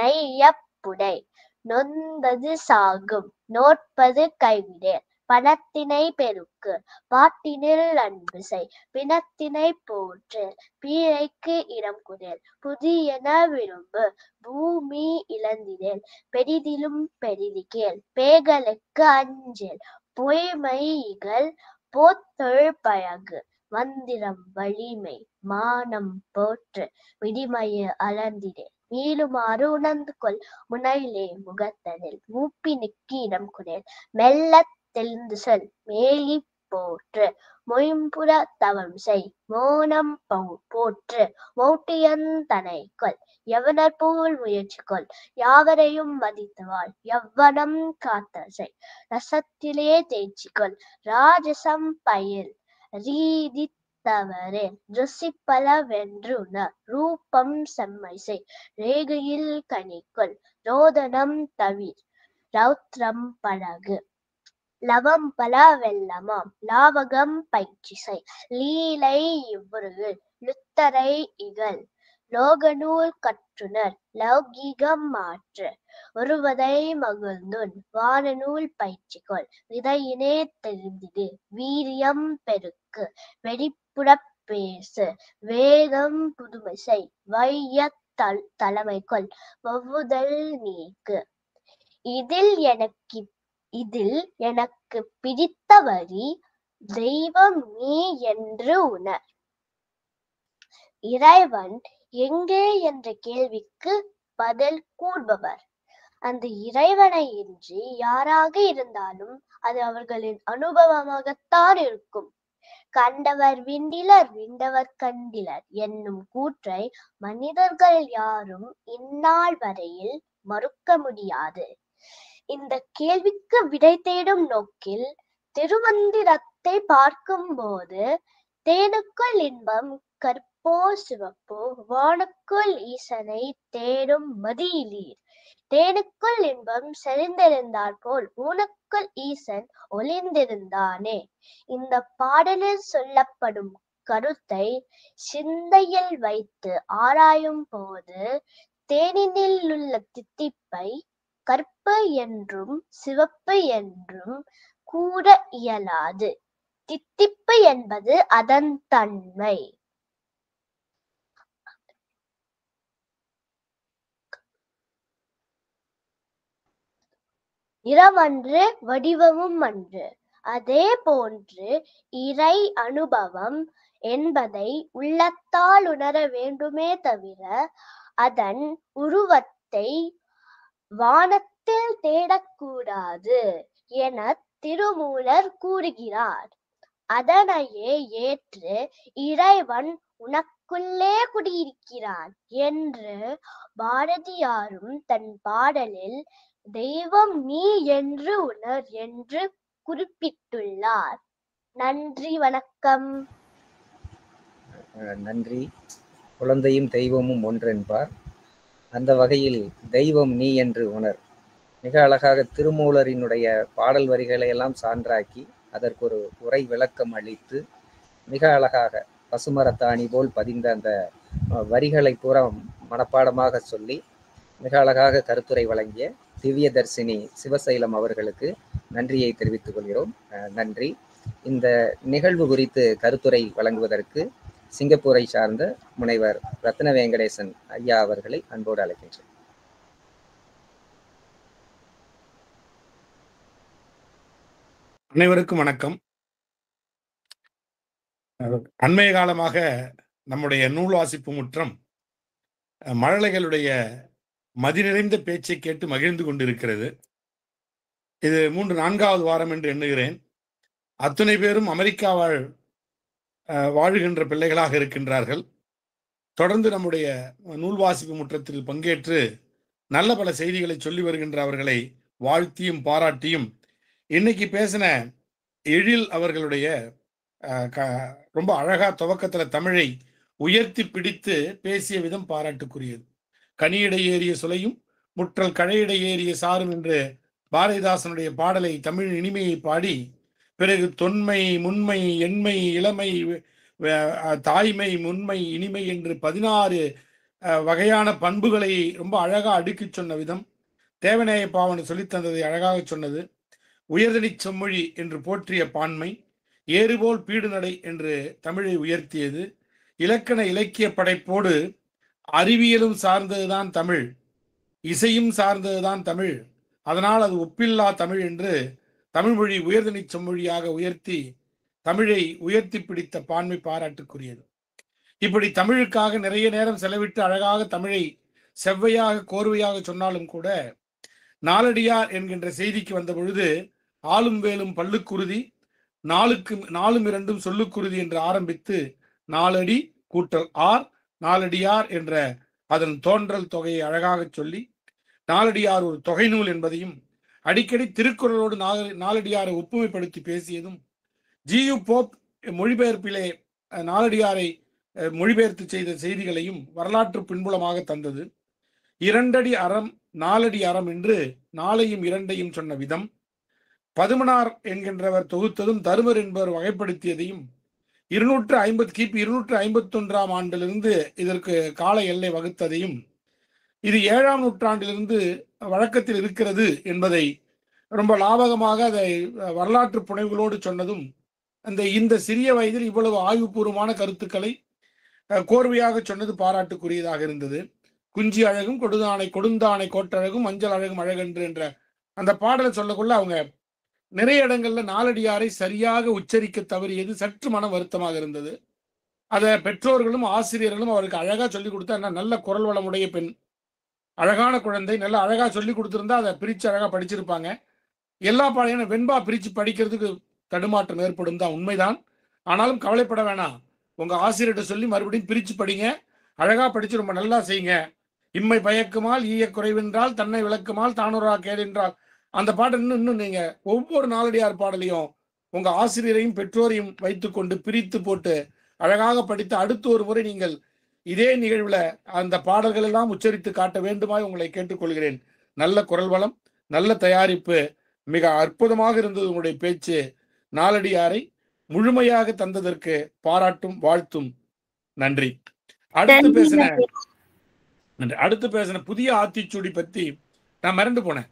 நையப்புடை நொந்தது சாகும் நோட்பது கைவிடேன் பணத்தினை பெருக்கு பாட்டினில் அன்பு செய் பிணத்தினை போற்று பீழைக்கு இடம் குடேல் புதியன விரும்பு பூமி இழந்திடேல் பெரிதிலும் பெரிதி கேள் பேகளுக்கு அஞ்சேல் பொய்மை இகழ் போத்தொழ் பழகு மந்திரம் வலிமை மானம் போற்று விடிமைய அளந்திடே மீளுமாறு உணர்ந்து கொள் முனையிலே முகத்தனில் மூப்பினுக்கு இடம் குடேல் மெல்ல தெளிந்து சொல் மேலி போற்று மொயம்புற தவம் செய் மோனம் பவு போற்று மௌட்டியன் தனை கொள் எவனர் போல் முயற்சி கொள் யாவரையும் மதித்தவாள் எவ்வனம் காத்த செய் ரசத்திலே தேய்ச்சி கொள் ராஜசம் பயில் ரீதி தவறே ருசிப்பல வென்றுண ரூபம் செம்மை செய் ரேகையில் கனிக்கொள் ரோதனம் தவிர் ரௌத்ரம் பழகு லவம் பல வெல்லமாம் லாவகம் பயிற்சிசை லீலை இவ்வுருகு லுத்தரை இகழ் லோகநூல் கற்றுனர் லௌகீகம் மாற்று ஒருவதை மகிழ்ந்துன் வானநூல் பயிற்சிகொள் விதையினே தெரிந்திடு வீரியம் பெருக்கு வெடிப்புறப் பேசு வேகம் புதுமைசை வைய தல் தலைமைக்கொள் வவ்வுதல் நீக்கு இதில் எனக்கு இதில் எனக்கு பிடித்த வரி தெய்வம் நீ என்று உணர் இறைவன் எங்கே என்ற கேள்விக்கு பதில் கூறுபவர் அந்த இறைவனை இன்றி யாராக இருந்தாலும் அது அவர்களின் அனுபவமாகத்தான் இருக்கும் கண்டவர் விண்டிலர் விண்டவர் கண்டிலர் என்னும் கூற்றை மனிதர்கள் யாரும் இந்நாள் வரையில் மறுக்க முடியாது இந்த கேள்விக்கு விடை தேடும் நோக்கில் திருமந்திரத்தை பார்க்கும்போது தேனுக்குள் இன்பம் கற்போ சிவப்போ வானுக்குள் ஈசனை தேடும் மதியிலீர் தேனுக்குள் இன்பம் செறிந்திருந்தால் போல் ஊனுக்குள் ஈசன் ஒளிந்திருந்தானே இந்த பாடலில் சொல்லப்படும் கருத்தை சிந்தையில் வைத்து ஆராயும் போது தேனினில் உள்ள தித்திப்பை கற்பு என்றும் சிவப்பு என்றும் கூற இயலாது தித்திப்பு என்பது அதன் தன்மை நிறமன்று வடிவமும் அன்று அதே போன்று இறை அனுபவம் என்பதை உள்ளத்தால் உணர வேண்டுமே தவிர அதன் உருவத்தை வானத்தில் தேடக்கூடாது என திருமூலர் கூறுகிறார் அதனையே ஏற்று இறைவன் உனக்குள்ளே குடியிருக்கிறான் என்று பாரதியாரும் தன் பாடலில் தெய்வம் நீ என்று உணர் என்று குறிப்பிட்டுள்ளார் நன்றி வணக்கம் அஹ் நன்றி குழந்தையும் தெய்வமும் ஒன்றென்பார் அந்த வகையில் தெய்வம் நீ என்று உணர் மிக அழகாக திருமூலரினுடைய பாடல் வரிகளை எல்லாம் சான்றாக்கி அதற்கு ஒரு உரை விளக்கம் அளித்து மிக அழகாக பசுமரத்தாணி போல் பதிந்த அந்த அஹ், வரிகளை பூரா மனப்பாடமாக சொல்லி மிக அழகாக கருத்துரை வழங்கிய திவ்ய தர்சினி சிவசைலம் அவர்களுக்கு நன்றியை தெரிவித்துக் கொள்கிறோம் அஹ், நன்றி இந்த நிகழ்வு குறித்து கருத்துரை வழங்குவதற்கு சிங்கப்பூரை சார்ந்த முனைவர் ரத்ன வெங்கடேசன் ஐயா அவர்களை அன்போடு அழைக்கின்றேன் அனைவருக்கும் வணக்கம் அஹ் அண்மைய காலமாக நம்முடைய நூல் வாசிப்பு முற்றம் அஹ் மழலைகளுடைய மதி நிறைந்த பேச்சை கேட்டு மகிழ்ந்து கொண்டிருக்கிறது இது மூன்று நான்காவது வாரம் என்று எண்ணுகிறேன் அத்தனை பேரும் அமெரிக்கா வாழ் அஹ் வாழுகின்ற பிள்ளைகளாக இருக்கின்றார்கள் தொடர்ந்து நம்முடைய நூல் வாசிப்பு முற்றத்தில் பங்கேற்று நல்ல பல செய்திகளை சொல்லி வருகின்ற அவர்களை வாழ்த்தியும் பாராட்டியும் இன்னைக்கு பேசின எழில் அவர்களுடைய அஹ், க- ரொம்ப அழகா துவக்கத்துல தமிழை உயர்த்தி பிடித்து பேசிய விதம் பாராட்டுக்குரியது கனியிடை ஏறிய சுளையும் முற்றல் கழையிடை ஏறிய சாரும் என்று பாரதிதாசனுடைய பாடலை தமிழ் இனிமையை பாடி பிறகு தொன்மை முன்மை எண்மை இளமை வ- அஹ், தாய்மை முன்மை இனிமை என்று பதினாறு அஹ், வகையான பண்புகளை ரொம்ப அழகா அடுக்கிச் சொன்ன விதம் தேவநேய பாவனை சொல்லித் தந்ததை அழகாக சொன்னது உயர்தனிச் செம்மொழி என்று போற்றிய பான்மை ஏறுபோல் பீடுநடை என்று தமிழை உயர்த்தியது இலக்கண இலக்கிய படைப்போடு அறிவியலும் சார்ந்ததுதான் தமிழ் இசையும் சார்ந்ததுதான் தமிழ் அதனால் அது ஒப்பில்லா தமிழ் என்று தமிழ் மொழி உயர்தனிச் செம்மொழியாக உயர்த்தி தமிழை உயர்த்தி பிடித்த பான்மை பாராட்டுக்குரியது இப்படி தமிழுக்காக நிறைய நேரம் செலவிட்டு அழகாக தமிழை செவ்வையாக கோர்வையாக சொன்னாலும் கூட நாலடியார் என்கின்ற செய்திக்கு வந்த பொழுது ஆளும் வேலும் பல்லுக்குருதி நாளுக்கு நாலும் இரண்டும் சொல்லுக்குருதி என்று ஆரம்பித்து நாலடி கூட்டல் ஆர் நாலடியார் என்ற அதன் தோன்றல் தொகையை அழகாகச் சொல்லி நாலடியார் ஒரு தொகை நூல் என்பதையும் அடிக்கடி திருக்குறளோடு நால- நாலடியாரை ஒப்புமைப்படுத்தி பேசியதும் ஜியு போப் மொழிபெயர்ப்பிலே அஹ், நாலடியாரை அஹ், மொழிபெயர்த்து செய்த செய்திகளையும் வரலாற்று பின்புலமாக தந்தது இரண்டடி அறம் நாலடி அறம் என்று நாளையும் இரண்டையும் சொன்ன விதம் பதுமனார் என்கின்றவர் தொகுத்ததும் தருமர் என்பவர் வகைப்படுத்தியதையும் இருநூற்று ஐம்பது கிபி இருநூற்று ஐம்பத்தி ஒன்றாம் ஆண்டிலிருந்து இதற்கு கால எல்லை வகுத்ததையும் இது ஏழாம் நூற்றாண்டிலிருந்து வழக்கத்தில் இருக்கிறது என்பதை ரொம்ப லாபகமாக அதை அஹ், வரலாற்று புனைவுகளோடு சொன்னதும் அந்த இந்த சிறிய வயதில் இவ்வளவு ஆய்வுபூர்வமான கருத்துக்களை அஹ், கோர்வையாக சொன்னது பாராட்டுக்குரியதாக இருந்தது குஞ்சி அழகும் கொடுதானை கொடுந்தானை கோட்டழகும் மஞ்சள் அழகும் அழகென்று என்ற அந்த பாடலை சொல்லக்குள்ள அவங்க நிறைய இடங்கள்ல நாலடியாரை சரியாக உச்சரிக்க தவறியது சற்று மன வருத்தமாக இருந்தது அதை பெற்றோர்களும் ஆசிரியர்களும் அவருக்கு அழகா சொல்லி கொடுத்தா என்ன நல்ல குரல் வளமுடைய பெண் அழகான குழந்தை நல்லா அழகா சொல்லி கொடுத்திருந்தா அதை பிரிச்சு அழகா படிச்சிருப்பாங்க எல்லா பாடையான வெண்பா பிரிச்சு படிக்கிறதுக்கு தடுமாற்றம் ஏற்படும் தான் உண்மைதான் ஆனாலும் கவலைப்பட வேணாம் உங்க ஆசிரியர்கிட்ட சொல்லி மறுபடியும் பிரிச்சு படிங்க அழகா படிச்சு ரொம்ப நல்லா செய்யுங்க இம்மை பயக்குமால் ஈய குறைவென்றால் தன்னை விளக்குமால் தானுரா கேடென்றால் அந்த பாட்டை இன்னும் இன்னும் நீங்க ஒவ்வொரு நாலடியார் பாடலையும் உங்க ஆசிரியரையும் பெற்றோரையும் வைத்துக்கொண்டு பிரித்து போட்டு அழகாக படித்து அடுத்து ஒரு முறை நீங்கள் இதே நிகழ்வுல அந்த பாடல்கள் எல்லாம் உச்சரித்து காட்ட வேண்டுமாய் உங்களை கேட்டுக்கொள்கிறேன் நல்ல குரல் வளம் நல்ல தயாரிப்பு மிக அற்புதமாக இருந்தது உங்களுடைய பேச்சு நாலடியாரை முழுமையாக தந்ததற்கு பாராட்டும் வாழ்த்தும் நன்றி அடுத்து பேசின நன்றி அடுத்து பேசின புதிய ஆத்திச்சூடி பத்தி நான் மறந்து போனேன்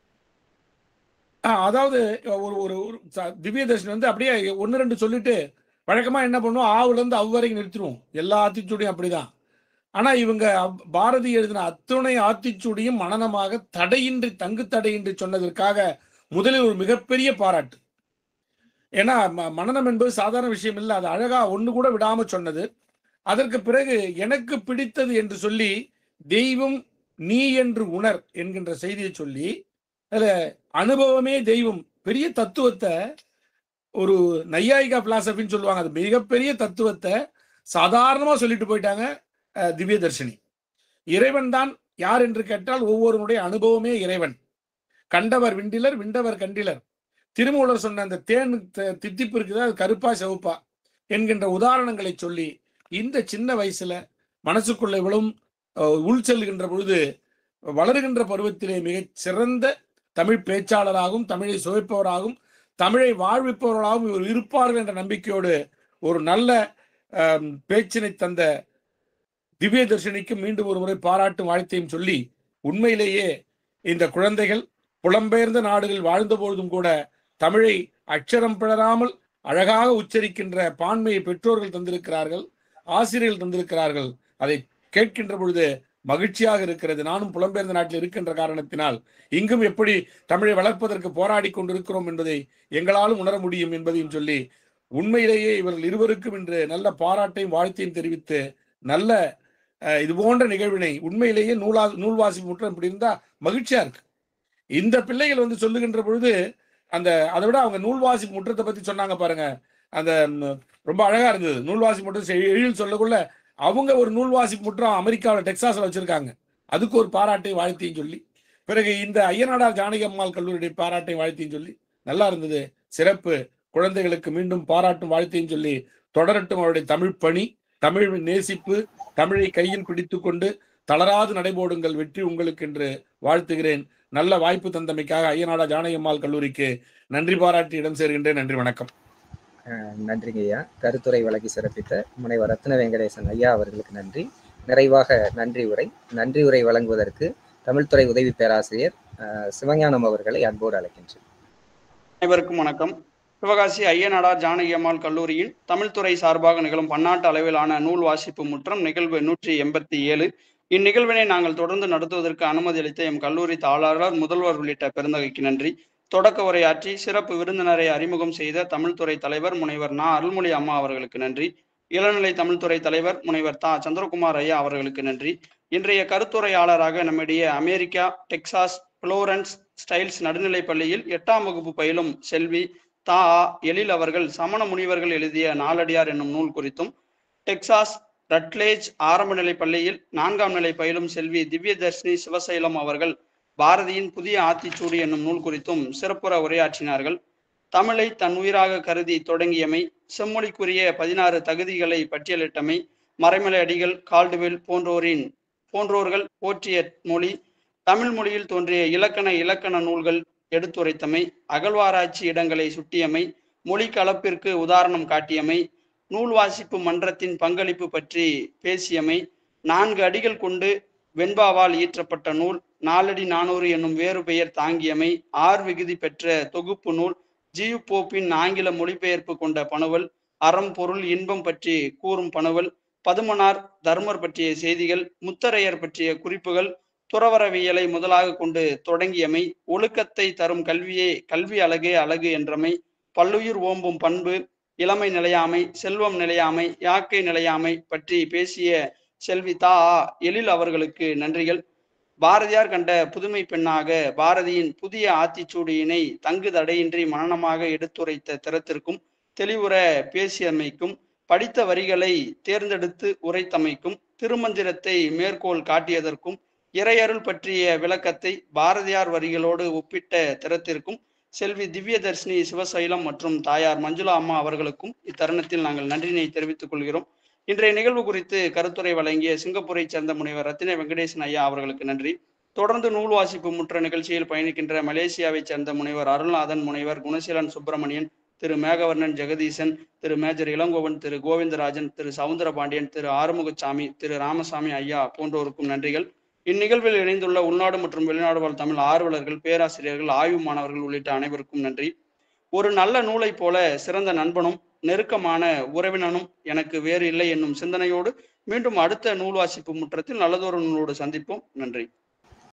ஆ, அதாவது ஒரு ஒரு ஒரு ச- திவ்ய தர்ஷன் வந்து அப்படியே ஒன்று ரெண்டு சொல்லிட்டு வழக்கமா என்ன பண்ணுவோம் ஆவுல இருந்து அவ் வரைக்கும் நிறுத்திடுவோம் எல்லா ஆத்திச்சூடியும் அப்படிதான் ஆனா இவங்க அவ்- பாரதி எழுதின அத்துணை ஆத்திச்சூடியும் மனனமாக தடையின்றி தங்கு தடையின்றி சொன்னதற்காக முதலில் ஒரு மிகப்பெரிய பாராட்டு ஏன்னா ம- மனனம் என்பது சாதாரண விஷயம் இல்லை அது அழகா ஒண்ணு கூட விடாம சொன்னது அதற்கு பிறகு எனக்கு பிடித்தது என்று சொல்லி தெய்வம் நீ என்று உணர் என்கின்ற செய்தியை சொல்லி அதுல அனுபவமே தெய்வம் பெரிய தத்துவத்தை ஒரு நையாயிகா பிலாசபின்னு சொல்லுவாங்க அது மிகப்பெரிய தத்துவத்தை சாதாரணமா சொல்லிட்டு போயிட்டாங்க அஹ், திவ்ய தர்ஷினி இறைவன் தான் யார் என்று கேட்டால் ஒவ்வொருவனுடைய அனுபவமே இறைவன் கண்டவர் விண்டிலர் விண்டவர் கண்டிலர் திருமூலர் சொன்ன அந்த தேன் த- தித்திப்பு இருக்குதா அது கருப்பா சிவப்பா என்கின்ற உதாரணங்களை சொல்லி இந்த சின்ன வயசுல மனசுக்குள்ள இவ்வளவும் அஹ், உள் செல்கின்ற பொழுது வளருகின்ற பருவத்திலே மிகச் சிறந்த தமிழ் பேச்சாளராகவும் தமிழை சுவைப்பவராகவும் தமிழை வாழ்விப்பவர்களாகவும் இவர் இருப்பார்கள் என்ற நம்பிக்கையோடு ஒரு நல்ல அஹ், பேச்சினை தந்த திவ்ய தர்ஷினிக்கு மீண்டும் ஒரு முறை பாராட்டும் வாழ்த்தையும் சொல்லி உண்மையிலேயே இந்த குழந்தைகள் புலம்பெயர்ந்த நாடுகள் வாழ்ந்த பொழுதும் கூட தமிழை அட்சரம் பிழறாமல் அழகாக உச்சரிக்கின்ற பான்மையை பெற்றோர்கள் தந்திருக்கிறார்கள் ஆசிரியர்கள் தந்திருக்கிறார்கள் அதை கேட்கின்ற பொழுது மகிழ்ச்சியாக இருக்கிறது நானும் புலம்பெயர்ந்த நாட்டில் இருக்கின்ற காரணத்தினால் இங்கும் எப்படி தமிழை வளர்ப்பதற்கு போராடி கொண்டிருக்கிறோம் என்பதை எங்களாலும் உணர முடியும் என்பதையும் சொல்லி உண்மையிலேயே இவர்கள் இருவருக்கும் இன்று நல்ல பாராட்டையும் வாழ்த்தையும் தெரிவித்து நல்ல அஹ், இது போன்ற நிகழ்வினை உண்மையிலேயே நூலா நூல் வாசிப்பு முற்றம் இப்படி இருந்தா மகிழ்ச்சியா இருக்கு இந்த பிள்ளைகள் வந்து சொல்லுகின்ற பொழுது அந்த அதை விட அவங்க நூல் வாசிப்பு முற்றத்தை பத்தி சொன்னாங்க பாருங்க அந்த ம், ரொம்ப அழகா இருந்தது நூல் வாசிப்பு முற்றம் செ- எழில் சொல்லக்குள்ள அவங்க ஒரு நூல் வாசிப்பு முற்றம் அமெரிக்காவில் டெக்சாஸ்ல வச்சிருக்காங்க அதுக்கு ஒரு பாராட்டை வாழ்த்தையும் சொல்லி பிறகு இந்த ஐயனாடார் ஜானகி அம்மாள் கல்லூரியுடைய பாராட்டை வாழ்த்தையும் சொல்லி நல்லா இருந்தது சிறப்பு குழந்தைகளுக்கு மீண்டும் பாராட்டும் வாழ்த்தையும் சொல்லி தொடரட்டும் அவருடைய தமிழ் பணி தமிழ் நேசிப்பு தமிழை கையில் பிடித்துக்கொண்டு தளராது நடைபோடுங்கள் வெற்றி உங்களுக்கு என்று வாழ்த்துகிறேன் நல்ல வாய்ப்பு தந்தமைக்காக ஐயனாடா ஜானகி அம்மாள் கல்லூரிக்கு நன்றி பாராட்டி இடம் சேர்கின்றேன் நன்றி வணக்கம் அஹ் நன்றிங்க ஐயா கருத்துரை வழங்கி சிறப்பித்த முனைவர் ரத்ன வெங்கடேசன் ஐயா அவர்களுக்கு நன்றி நிறைவாக நன்றி உரை நன்றி உரை வழங்குவதற்கு தமிழ்துறை உதவி பேராசிரியர் அஹ், சிவஞானம் அவர்களை அன்போடு அழைக்கின்றேன் அனைவருக்கும் வணக்கம் சிவகாசி ஐயனாடார் ஜானகி அம்மாள் கல்லூரியின் தமிழ்துறை சார்பாக நிகழும் பன்னாட்டு அளவிலான நூல் வாசிப்பு முற்றம் நிகழ்வு நூற்றி எண்பத்தி ஏழு இந்நிகழ்வினை நாங்கள் தொடர்ந்து நடத்துவதற்கு அனுமதி அளித்த எம் கல்லூரி தாளாளர் முதல்வர் உள்ளிட்ட பெருந்தகைக்கு நன்றி தொடக்க உரையாற்றி சிறப்பு விருந்தினரை அறிமுகம் செய்த தமிழ்துறை தலைவர் முனைவர் நா அருள்மொழி அம்மா அவர்களுக்கு நன்றி இளநிலை தமிழ்துறை தலைவர் முனைவர் தா சந்திரகுமார் ஐயா அவர்களுக்கு நன்றி இன்றைய கருத்துரையாளராக நம்மிடையே அமெரிக்கா டெக்சாஸ் புளோரன்ஸ் ஸ்டைல்ஸ் நடுநிலைப் பள்ளியில் எட்டாம் வகுப்பு பயிலும் செல்வி தா ஆ. எழில் அவர்கள் சமண முனிவர்கள் எழுதிய நாலடியார் என்னும் நூல் குறித்தும் டெக்சாஸ் ரட்லேஜ் ஆரம்ப நிலை பள்ளியில் நான்காம் நிலை பயிலும் செல்வி திவ்யதர்ஷினி சிவசைலம் அவர்கள் பாரதியின் புதிய ஆத்திச்சூடி என்னும் நூல் குறித்தும் சிறப்புற உரையாற்றினார்கள் தமிழை தன் உயிராக கருதி தொடங்கியமை செம்மொழிக்குரிய பதினாறு தகுதிகளை பட்டியலிட்டமை மறைமலை அடிகள் கால்டுவெல் போன்றோரின் போன்றோர்கள் போற்றிய மொழி தமிழ் மொழியில் தோன்றிய இலக்கண இலக்கண நூல்கள் எடுத்துரைத்தமை அகழ்வாராய்ச்சி இடங்களை சுட்டியமை மொழி கலப்பிற்கு உதாரணம் காட்டியமை நூல் வாசிப்பு மன்றத்தின் பங்களிப்பு பற்றி பேசியமை நான்கு அடிகள் கொண்டு வெண்பாவால் ஈற்றப்பட்ட நூல் நாலடி நானூறு என்னும் வேறு பெயர் தாங்கியமை ஆர் விகுதி பெற்ற தொகுப்பு நூல் ஜியு போப்பின் ஆங்கில மொழிபெயர்ப்பு கொண்ட பணுவல் அறம் பொருள் இன்பம் பற்றி கூறும் பணுவல் பதுமனார் தர்மர் பற்றிய செய்திகள் முத்தரையர் பற்றிய குறிப்புகள் துறவரவியலை முதலாக கொண்டு தொடங்கியமை ஒழுக்கத்தை தரும் கல்வியே கல்வி அழகே அழகு என்றமை பல்லுயிர் ஓம்பும் பண்பு இளமை நிலையாமை செல்வம் நிலையாமை யாக்கை நிலையாமை பற்றி பேசிய செல்வி தா ஆ. எழில் அவர்களுக்கு நன்றிகள் பாரதியார் கண்ட புதுமை பெண்ணாக பாரதியின் புதிய ஆத்திச்சூடியினை தங்கு தடையின்றி மனனமாக எடுத்துரைத்த திறத்திற்கும் தெளிவுற பேசியமைக்கும் படித்த வரிகளை தேர்ந்தெடுத்து உரைத்தமைக்கும் திருமந்திரத்தை மேற்கோள் காட்டியதற்கும் இறையருள் பற்றிய விளக்கத்தை பாரதியார் வரிகளோடு ஒப்பிட்ட திறத்திற்கும் செல்வி திவ்யதர்ஷினி சிவசைலம் மற்றும் தாயார் மஞ்சுளா அம்மா அவர்களுக்கும் இத்தருணத்தில் நாங்கள் நன்றினை தெரிவித்துக் கொள்கிறோம் இன்றைய நிகழ்வு குறித்து கருத்துரை வழங்கிய சிங்கப்பூரை சேர்ந்த முனைவர் ரத்தின வெங்கடேசன் ஐயா அவர்களுக்கு நன்றி தொடர்ந்து நூல் வாசிப்பு முற்ற நிகழ்ச்சியில் பயணிக்கின்ற மலேசியாவைச் சேர்ந்த முனைவர் அருள்நாதன் முனைவர் குணசீலன் சுப்பிரமணியன் திரு மேகவர்ணன் ஜெகதீசன் திரு மேஜர் இளங்கோவன் திரு கோவிந்தராஜன் திரு சவுந்தரபாண்டியன் திரு ஆறுமுகசாமி திரு ராமசாமி ஐயா போன்றோருக்கும் நன்றிகள் இந்நிகழ்வில் இணைந்துள்ள உள்நாடு மற்றும் வெளிநாடு வாழ் தமிழ் ஆர்வலர்கள் பேராசிரியர்கள் ஆய்வு மாணவர்கள் உள்ளிட்ட அனைவருக்கும் நன்றி ஒரு நல்ல நூலைப் போல சிறந்த நண்பனும் நெருக்கமான உறவினனும் எனக்கு வேறு இல்லை என்னும் சிந்தனையோடு மீண்டும் அடுத்த நூல் வாசிப்பு முற்றத்தில் நல்லதொரு நூலோடு சந்திப்போம் நன்றி